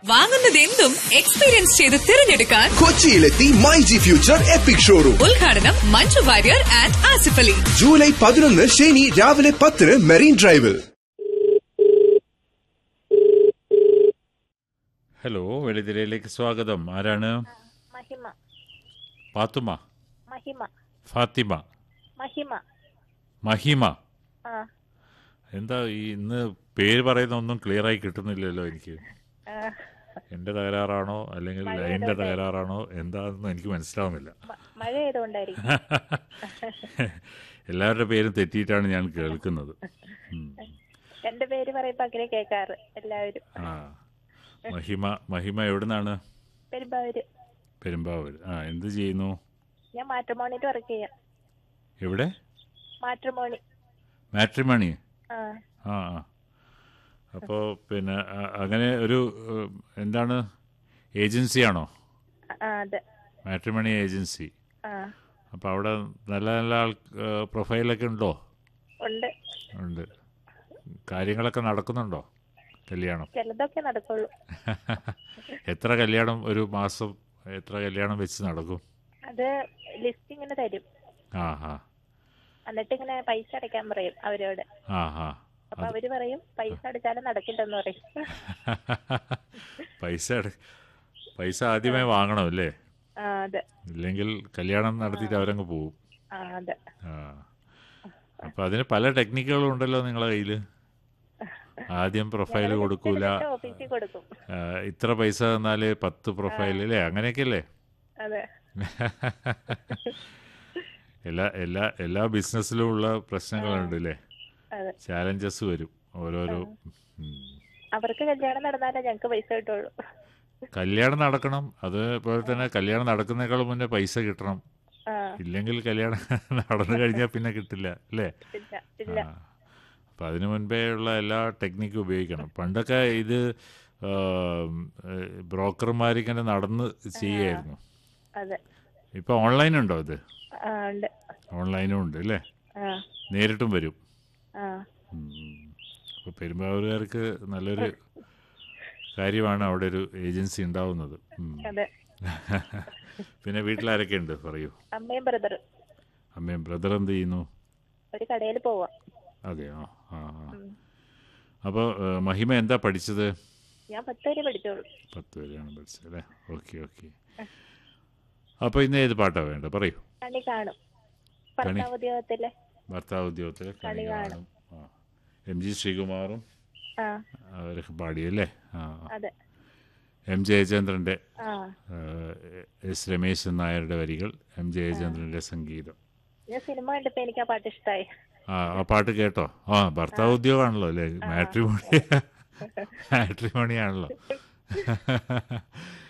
വാങ്ങുന്നതെന്തും experience ചെയ്ത് തിരഞ്ഞെടുക്കാൻ കൊച്ചിയിലെത്തി my G future epic showroom ഉദ്ഘാടനം മഞ്ജു വാര്യർ ആൻഡ് ആസിഫ് അലി ജൂലൈ പതിനൊന്ന് ശനി രാവിലെ പത്തിന് മെറീൻ ഡ്രൈവിൽ ഹലോ വെളിതിരയിലേക്ക് സ്വാഗതം ആരാണ് മഹിമ പാത്തുമ മഹിമ ഫാത്തിമ മഹിമ മഹിമ ആ എന്താ ഈ ഇന്ന് പേര് പറയുന്ന ഒന്നും ക്ലിയർ ആയി കിട്ടുന്നില്ലല്ലോ എനിക്ക് ആ, എൻ്റെ തകരാറാണോ അല്ലെങ്കിൽ ലൈനിൻ്റെ തകരാറാണോ എന്താണെന്ന് എനിക്ക് മനസ്സിലാവുന്നില്ല മ- മഴ ആയതുകൊണ്ടായിരിക്കും എല്ലാവരുടെ പേരും തെറ്റിയിട്ടാണ് ഞാൻ കേൾക്കുന്നത് ഉം. എന്റെ പേര് പറയുമ്പോ അങ്ങനെ കേൾക്കാറ് എല്ലാവരും ആ മഹിമ മഹിമ എവിടുന്നാണ് പെരുമ്പാവൂര് പെരുമ്പാവൂർ ആ എന്ത് ചെയ്യുന്നു ഞാൻ മാട്രിമോണിയിൽ വർക്ക് ചെയ്യാം എവിടെ മാട്രിമോണി മാട്രിമണി ആ ആ ആ അപ്പോൾ പിന്നെ അ- അങ്ങനെ ഒരു ഏഹ്, എന്താണ് ഏജൻസിയാണോ ആ അതെ മാട്രിമണി ഏജൻസി ആ അപ്പോൾ അവിടെ നല്ല നല്ല ആൾ ഏഹ്, പ്രൊഫൈലൊക്കെ ഉണ്ടോ ഉണ്ട് ഉണ്ട് കാര്യങ്ങളൊക്കെ നടക്കുന്നുണ്ടോ കല്യാണം ചിലതൊക്കെ നടക്കുള്ളൂ എത്ര കല്യാണം ഒരു മാസം എത്ര കല്യാണം വെച്ച് നടക്കും അത് ലിസ്റ്റ് ഇങ്ങനെ തരും ആ ആ എന്നിട്ട് ഇങ്ങനെ പൈസ അടയ്ക്കാൻ പറയും അവരോട് ആ ആ അപ്പൊ അവര് പറയും പൈസ അടച്ചാലും നടക്കില്ലെന്ന് പറയും പൈസ അട- പൈസ ആദ്യമേ വാങ്ങണം അല്ലേ ആ അതെ ഇല്ലെങ്കിൽ കല്യാണം നടത്തിയിട്ട് അവരങ്ങ് പോവും ആ അതെ ആ അപ്പം അതിന് പല ടെക്നിക്കുകളും ഉണ്ടല്ലോ നിങ്ങളെ കയ്യിൽ ആദ്യം പ്രൊഫൈൽ കൊടുക്കൂല ഓഫീസിൽ കൊടുക്കും ആ, ഇത്ര പൈസ തന്നാൽ പത്ത് പ്രൊഫൈൽ അല്ലേ അങ്ങനെയൊക്കെ അല്ലേ അതെ എല്ലാ എല്ലാ എല്ലാ ബിസിനസ്സിലും ഉള്ള പ്രശ്നങ്ങളുണ്ട് അല്ലേ അതെ ചാലഞ്ചസ് വരും ഓരോരോ ഉം. അവർക്ക് കല്യാണം നടന്നാലേ ഞങ്ങക്ക് പൈസ കിട്ടുള്ളൂ കല്യാണം നടക്കണം അതുപോലെ തന്നെ കല്യാണം നടക്കുന്നേക്കാൾ മുന്നേ പൈസ കിട്ടണം ആ ഇല്ലെങ്കിൽ കല്യാണം നടന്നു കഴിഞ്ഞാൽ പിന്നെ കിട്ടില്ല അല്ലേ ഇല്ല ഇല്ല ആ. അപ്പം അതിനു മുൻപേ ഉള്ള എല്ലാ ടെക്നിക്കും ഉപയോഗിക്കണം പണ്ടൊക്കെ ഇത് ബ്രോക്കർമാരിങ്ങനെ നടന്ന് ചെയ്യായിരുന്നു അതെ ഇപ്പം ഓൺലൈൻ ഉണ്ടോ ഇത് ആ ഉണ്ട് ഓൺലൈനും ഉണ്ട് അല്ലേ ആ നേരിട്ടും വരും ആ അപ്പോൾ പെരുമ്പാവൂരുകാർക്ക് നല്ലൊരു കാര്യമാണ് അവിടെ ഒരു ഏജൻസി ഉണ്ടാവുന്നത് ഉം. അതെ പിന്നെ വീട്ടിലാരൊക്കെ ഉണ്ട് പറയൂ അമ്മയും ബ്രദറും അമ്മയും ബ്രദർ എന്ത് ചെയ്യുന്നു ഒരു കടയിൽ പോവാം അതെയോ ആ ആ അപ്പോൾ മഹിമ എന്താ പഠിച്ചത് ഞാൻ പത്ത് വരെ പഠിച്ചോളൂ പത്ത് വരെയാണ് പഠിച്ചത് അല്ലേ ഓക്കെ ഓക്കെ അപ്പോൾ ഇന്ന് ഏത് പാട്ടാണ് വേണ്ടത് പറയൂ കണി കാണും ഭർത്താവ് ഉദ്യോഗത്തിലെ ഭർത്താവ് ഉദ്യോഗത്തിലെ കണി കണി കാണും. കാണും ആ എം ജി ശ്രീകുമാറും ആ അവരൊക്കെ പാടിയല്ലേ ആ അതെ എം ജയചന്ദ്രൻ്റെ ആ എസ് രമേശൻ നായരുടെ വരികൾ എം ജയചന്ദ്രൻ്റെ സംഗീതം ഞാൻ സിനിമ കണ്ടപ്പോ എനിക്ക് ആ പാട്ട് ഇഷ്ടമായി ആ ആ പാട്ട് കേട്ടോ ആ ഭർത്താവ് ഉദ്യോഗമാണല്ലോ അല്ലേ മാട്രിമോണി മാട്രിമോണി ആണല്ലോ